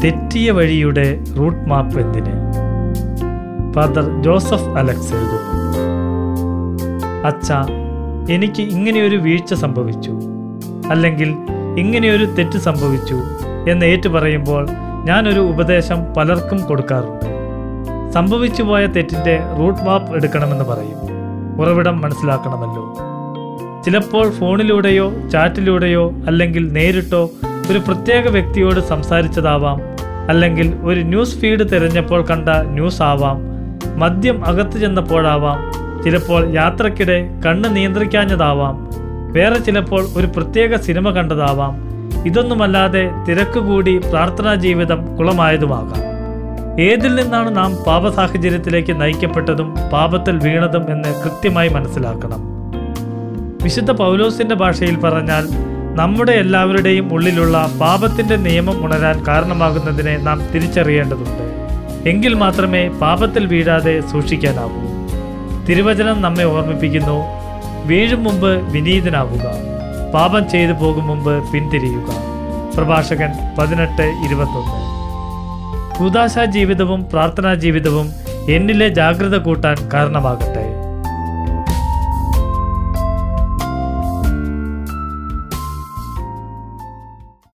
തെറ്റിയ വഴിയുടെ route map എന്തിന് ഫാദർ ജോസഫ് അലക്സ് എഴുതുന്നു അച്ഛ എനിക്ക് ഇങ്ങനെയൊരു വീഴ്ച സംഭവിച്ചു അല്ലെങ്കിൽ ഇങ്ങനെയൊരു തെറ്റ് സംഭവിച്ചു എന്ന് ഏറ്റു പറയുമ്പോൾ ഞാനൊരു ഉപദേശം പലർക്കും കൊടുക്കാറുണ്ട് സംഭവിച്ചു പോയ തെറ്റിൻ്റെ റൂട്ട് മാപ്പ് എടുക്കണമെന്ന് പറയും ഉറവിടം മനസ്സിലാക്കണമല്ലോ ചിലപ്പോൾ ഫോണിലൂടെയോ ചാറ്റിലൂടെയോ അല്ലെങ്കിൽ നേരിട്ടോ ഒരു പ്രത്യേക വ്യക്തിയോട് സംസാരിച്ചതാവാം അല്ലെങ്കിൽ ഒരു ന്യൂസ് ഫീഡ് തിരഞ്ഞപ്പോൾ കണ്ട ന്യൂസ് ആവാം മദ്യം അകത്തു ചെന്നപ്പോഴാവാം ചിലപ്പോൾ യാത്രക്കിടെ കണ്ണ് നിയന്ത്രിക്കാഞ്ഞതാവാം വേറെ ചിലപ്പോൾ ഒരു പ്രത്യേക സിനിമ കണ്ടതാവാം ഇതൊന്നുമല്ലാതെ തിരക്ക് കൂടി പ്രാർത്ഥനാ ജീവിതം കുളമായതുമാകാം ഏതിൽ നിന്നാണ് നാം പാപ സാഹചര്യത്തിലേക്ക് നയിക്കപ്പെട്ടതും പാപത്തിൽ വീണതും എന്ന് കൃത്യമായി മനസ്സിലാക്കണം വിശുദ്ധ പൗലോസിന്റെ ഭാഷയിൽ പറഞ്ഞാൽ നമ്മുടെ എല്ലാവരുടെയും ഉള്ളിലുള്ള പാപത്തിന്റെ നിയമം ഉണരാൻ കാരണമാകുന്നതിനെ നാം തിരിച്ചറിയേണ്ടതുണ്ട് എങ്കിൽ മാത്രമേ പാപത്തിൽ വീഴാതെ സൂക്ഷിക്കാനാവൂ തിരുവചനം നമ്മെ ഓർമ്മിപ്പിക്കുന്നു വീഴും മുമ്പ് വിനീതനാവുക പാപം ചെയ്തു പോകും മുമ്പ് പിന്തിരിയുക പ്രഭാഷകൻ പതിനെട്ട് ഇരുപത്തൊന്ന് കൂതാശാ ജീവിതവും പ്രാർത്ഥനാ ജീവിതവും എന്നിലെ ജാഗ്രത കൂട്ടാൻ കാരണമാകട്ടെ